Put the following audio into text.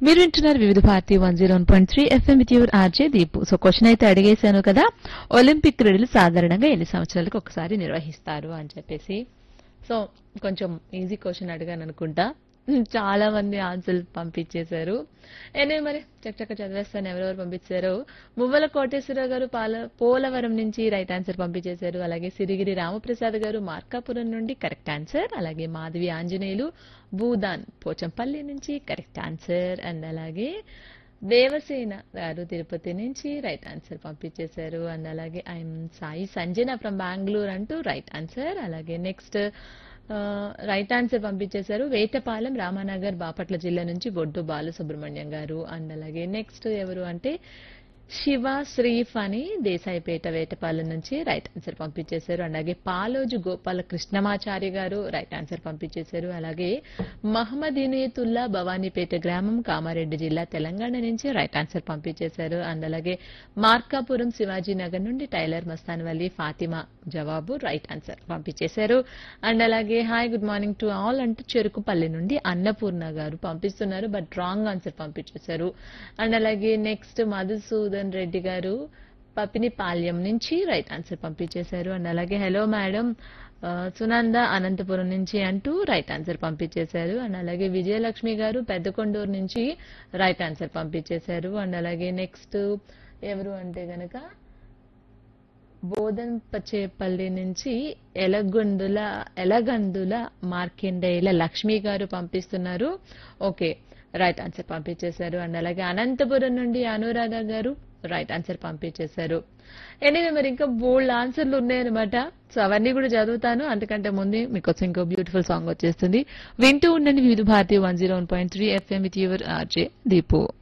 మీరు వింటున్నారు Vividh Bharati one zero one point three FM with your RJ Deepu so question అయితే అడిగేశాను కదా ఒలింపిక్ క్రీడలు సాధారణంగా ఎన్ని సంవత్సరాలకు ఒకసారి నిర్వహిస్తారు అని చెప్పేసి సో కొంచెం ఈజీ క్వశ్చన్ అడిగాను అనుకుంటా చాలా మంది ఆన్సర్లు పంపించేశారు ఏనే మరి చక్కచక్క చదివేస్తాను ఎవరెవరు పంపించారు మువ్వల కోటేశ్వరరావు గారు పాల పోలవరం నుంచి రైట్ ఆన్సర్ పంపించేశారు అలాగే సిరిగిరి రామప్రసాద్ గారు మార్కాపురం నుండి కరెక్ట్ ఆన్సర్ అలాగే మాధవి ఆంజనేయులు భూదాన్ పోచంపల్లి నుంచి కరెక్ట్ ఆన్సర్ అండ్ అలాగే దేవసేన గారు తిరుపతి నుంచి రైట్ ఆన్సర్ పంపించేశారు అండ్ అలాగే ఐఎమ్ సాయి సంజన ఫ్రమ్ బెంగళూరు అంటూ రైట్ ఆన్సర్ అలాగే నెక్స్ట్ రైట్ ఆన్సర్ పంపించేశారు వేటపాలెం రామానగర్ బాపట్ల జిల్లా నుంచి బొడ్డు బాలసుబ్రహ్మణ్యం గారు అండ్ అలాగే నెక్స్ట్ ఎవరు అంటే శివ శ్రీఫ్ అని దేశాయిపేట వేటపాలెం నుంచి రైట్ ఆన్సర్ పంపించేశారు అలాగే పాలోజు గోపాల కృష్ణమాచారి గారు రైట్ ఆన్సర్ పంపించేశారు అలాగే మహమ్మద్ ఇనియతుల్లా భవానీపేట గ్రామం కామారెడ్డి జిల్లా తెలంగాణ నుంచి రైట్ ఆన్సర్ పంపించేశారు అండ్ అలాగే మార్కాపురం శివాజీ నగర్ నుండి టైలర్ మస్తాన్ వల్లి ఫాతిమా జవాబు రైట్ ఆన్సర్ పంపించేశారు అండ్ అలాగే hi good morning to all అంటూ చెరుకుపల్లి నుండి అన్నపూర్ణ గారు పంపిస్తున్నారు బట్ రాంగ్ ఆన్సర్ పంపించేశారు అండ్ అలాగే నెక్స్ట్ మధుసూదన్ రెడ్డి గారు పపినిపాల్యం నుంచి రైట్ ఆన్సర్ పంపించేశారు అండ్ అలాగే హలో మేడం సునంద అనంతపురం నుంచి అంటూ రైట్ ఆన్సర్ పంపించేశారు అండ్ అలాగే విజయలక్ష్మి గారు పెద్దకొండూరు నుంచి రైట్ ఆన్సర్ పంపించేశారు అండ్ అలాగే నెక్స్ట్ ఎవరు అంటే గనక బోధన్ పచ్చేపల్లి నుంచి ఎలగొందుల ఎలగందుల మార్కెండేయుల లక్ష్మి గారు పంపిస్తున్నారు ఓకే రైట్ ఆన్సర్ పంపించేశారు అండ్ అలాగే అనంతపురం నుండి అనురాధ గారు రైట్ ఆన్సర్ పంపించేశారు ఎనివే మరి ఇంకా బోల్డ్ ఆన్సర్లు ఉన్నాయన్నమాట సో అవన్నీ కూడా చదువుతాను అంతకంటే ముందే మీకోసం ఇంకో బ్యూటిఫుల్ సాంగ్ వచ్చేస్తుంది వింటూ ఉండండి Vividh Bharati one zero one point three FM with your RJ Deepu